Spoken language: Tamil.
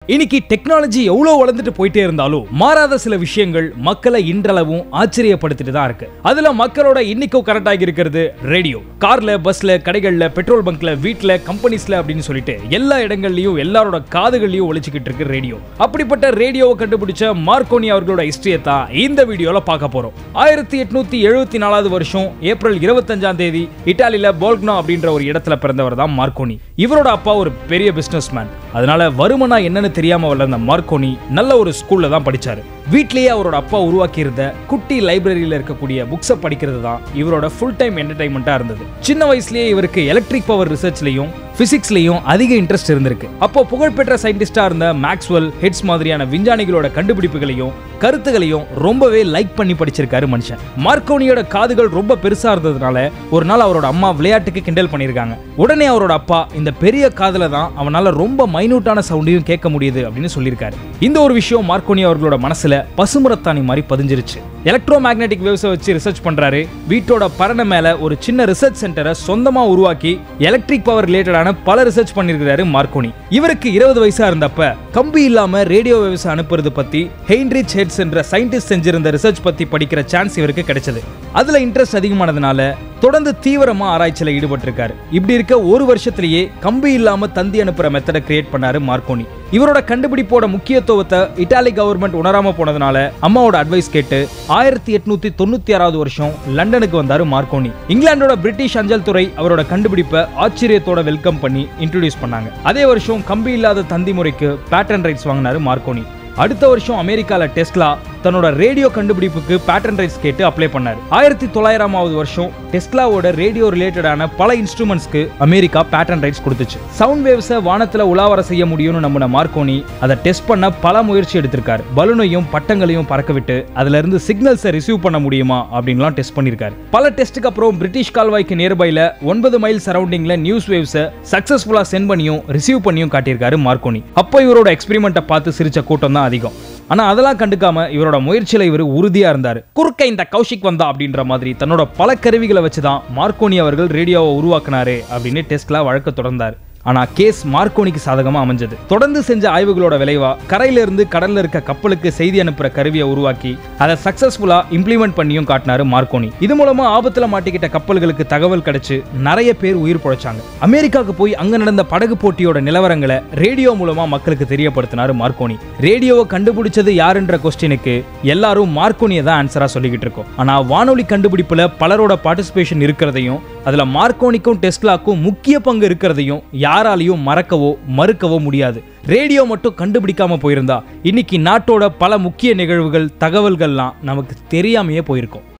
இன்னைக்கு டெக்னாலஜி எவ்வளவு வளர்ந்துட்டு போயிட்டே இருந்தாலும் மாறாத சில விஷயங்கள் மக்களை இன்றளவும் ஆச்சரியப்படுத்திட்டு தான் இருக்கு அதுல மக்களோட இன்னைக்கும் கரெக்ட் ஆகி இருக்கிறது ரேடியோ கார்ல பஸ்ல கடைகள்ல பெட்ரோல் பங்க்ல வீட்ல கம்பெனிஸ்ல அப்படின்னு சொல்லிட்டு எல்லா இடங்கள்லயும் எல்லாரோட காதுகள்லயும் ஒழிச்சுக்கிட்டு இருக்கு ரேடியோ அப்படிப்பட்ட ரேடியோவை கண்டுபிடிச்ச மார்க்கோனி அவர்களோட ஹிஸ்டரியை தான் இந்த வீடியோல பார்க்க போறோம் ஆயிரத்தி எட்நூத்தி எழுபத்தி நாலாவது வருஷம் ஏப்ரல் இருபத்தஞ்சாம் தேதி இட்டாலியில போல்க்னோ அப்படின்ற ஒரு இடத்துல பிறந்தவர் தான் மார்க்கோனி இவரோட அப்பா ஒரு பெரிய பிசினஸ் மேன் அதனால வருமனா என்னன்னு தெரியாம வளர்ந்த மார்க்கோனி நல்ல ஒரு ஸ்கூல்ல தான் படிச்சாரு வீட்லயே அவரோட அப்பா உருவாக்கி இருந்த குட்டி லைப்ரரியில இருக்கக்கூடிய புக்ஸை படிக்கிறது தான் இவரோட ஃபுல் டைம் என்டர்டைன்மெண்ட்டா இருந்தது சின்ன வயசுலயே இவருக்கு எலக்ட்ரிக் பவர் ரிசர்ச்லயும் பிசிக்ஸ்லயும் அதிக இன்ட்ரெஸ்ட் இருந்திருக்கு அப்போ புகழ்பெற்ற சயின்டிஸ்டா இருந்த மேக்ஸ்வெல் ஹெட்ஸ் மாதிரியான விஞ்ஞானிகளோட கண்டுபிடிப்புகளையும் கருத்துகளையும் ரொம்பவே லைக் பண்ணி படிச்சிருக்காரு மனுஷன் மார்க்கோனியோட காதுகள் ரொம்ப பெருசா இருந்ததுனால ஒரு நாள் அவரோட அம்மா விளையாட்டுக்கு கிண்டல் பண்ணியிருக்காங்க உடனே அவரோட அப்பா இந்த பெரிய காதுல தான் அவனால ரொம்ப மைனூட்டான சவுண்டையும் கேட்க முடியுது அப்படின்னு சொல்லியிருக்காரு இந்த ஒரு விஷயம் மார்க்கோனி அவர்களோட மனசுல பசுமரத்தாணி மாதிரி பதிஞ்சிருச்சு எலக்ட்ரோ மேக்னெட்டிக் வேவ்ஸை வச்சு ரிசர்ச் பண்றாரு வீட்டோட பரண மேல ஒரு சின்ன ரிசர்ச் சென்டரை சொந்தமா உருவாக்கி எலக்ட்ரிக் பவர் ரிலேட்டடான பல ரிசர்ச் பண்ணியிருக்கிறாரு மார்க்கோனி இவருக்கு இருபது வயசா இருந்தப்ப கம்பி இல்லாம ரேடியோ வேவ்ஸ் அனுப்புறது பத்தி ஹெயின்ரிச் ஹெட்ஸ் என்ற சயின்டிஸ்ட் செஞ்சிருந்த ரிசர்ச் பத்தி படிக்கிற சான்ஸ் இவருக்கு கிடைச்சது அதுல இன்ட்ரெஸ்ட் அதிகமானதுனால தொடர்ந்து தீவிரமா ஆராய்ச்சியில ஈடுபட்டிருக்காரு இப்படி இருக்க ஒரு வருஷத்திலேயே கம்பி இல்லாம தந்தி அனுப்புற மெத்தடை கிரியேட் பண்ணாரு மார்க்கோனி இவரோட கண்டுபிடிப்போட முக்கியத்துவத்தை இட்டாலி கவர்மெண்ட் உணராம போனதுனால அம்மாவோட அட்வைஸ் கேட்டு ஆயிரத்தி எட்நூத்தி தொண்ணூத்தி ஆறாவது வருஷம் லண்டனுக்கு வந்தாரு மார்க்கோனி இங்கிலாந்தோட பிரிட்டிஷ் அஞ்சல் துறை அவரோட கண்டுபிடிப்பை ஆச்சரியத்தோட வெல்கம் பண்ணி இன்ட்ரோடியூஸ் பண்ணாங்க அதே வருஷம் கம்பி இல்லாத தந்தி முறைக்கு பேட்டன் ரைட்ஸ் வாங்கினாரு மார்க்கோனி அடுத்த வருஷம் அமெரிக்கால டெஸ்லா தன்னோட ரேடியோ கண்டுபிடிப்புக்கு பேட்டன் ரைட்ஸ் கேட்டு அப்ளை பண்ணாரு ஆயிரத்தி தொள்ளாயிரமாவது வருஷம் டெஸ்லாவோட ரேடியோ ரிலேட்டடான பல இன்ஸ்ட்ருமெண்ட்ஸ்க்கு அமெரிக்கா பேட்டன் ரைட்ஸ் கொடுத்துச்சு சவுண்ட் வேவ்ஸை வானத்துல உலாவர செய்ய முடியும்னு நம்பின மார்க்கோனி அதை டெஸ்ட் பண்ண பல முயற்சி எடுத்திருக்காரு பலூனையும் பட்டங்களையும் பறக்க விட்டு அதுல இருந்து சிக்னல்ஸை ரிசீவ் பண்ண முடியுமா அப்படின்லாம் டெஸ்ட் பண்ணிருக்காரு பல டெஸ்ட்டுக்கு அப்புறம் பிரிட்டிஷ் கால்வாய்க்கு நியர்பைல ஒன்பது மைல் சரௌண்டிங்ல நியூஸ் வேவ்ஸை சக்சஸ்ஃபுல்லா சென்ட் பண்ணியும் ரிசீவ் பண்ணியும் காட்டியிருக்காரு மார்க்கோனி அப்போ இவரோட எக்ஸ்பெரிமெண்ட்டை பார்த்து சிரிச்ச கூட்டம் தான் அதிகம் ஆனா அதெல்லாம் கண்டுக்காம இவரோட முயற்சியில இவர் உறுதியா இருந்தாரு குறுக்க இந்த கௌஷிக் வந்தா அப்படின்ற மாதிரி தன்னோட பல கருவிகளை வச்சுதான் மார்க்கோனி அவர்கள் ரேடியோவை உருவாக்குனாரு அப்படின்னு டெஸ்ட்ல வழக்கு தொடர்ந்தார் ஆனா கேஸ் மார்க்கோனிக்கு சாதகமா அமைஞ்சது தொடர்ந்து செஞ்ச ஆய்வுகளோட விளைவா கரையில இருந்து கடல்ல இருக்க கப்பலுக்கு செய்தி அனுப்புற கருவியை உருவாக்கி அதை சக்சஸ்ஃபுல்லா இம்ப்ளிமெண்ட் பண்ணியும் காட்டினாரு மார்க்கோனி இது மூலமா ஆபத்துல மாட்டிக்கிட்ட கப்பல்களுக்கு தகவல் கிடைச்சு நிறைய பேர் உயிர் பிழைச்சாங்க அமெரிக்காவுக்கு போய் அங்க நடந்த படகு போட்டியோட நிலவரங்களை ரேடியோ மூலமா மக்களுக்கு தெரியப்படுத்தினாரு மார்க்கோனி ரேடியோவை கண்டுபிடிச்சது யாருன்ற கொஸ்டினுக்கு எல்லாரும் மார்க்கோனியை தான் ஆன்சரா சொல்லிக்கிட்டு இருக்கோம் ஆனா வானொலி கண்டுபிடிப்புல பலரோட பார்ட்டிசிபேஷன் இருக்கிறதையும் அதுல மார்க்கோனிக்கும் டெஸ்லாக்கும் முக்கிய பங்கு இருக்கிறதையும் யாராலையும் மறக்கவோ மறுக்கவோ முடியாது ரேடியோ மட்டும் கண்டுபிடிக்காம போயிருந்தா இன்னைக்கு நாட்டோட பல முக்கிய நிகழ்வுகள் தகவல்கள்லாம் நமக்கு தெரியாமையே போயிருக்கும்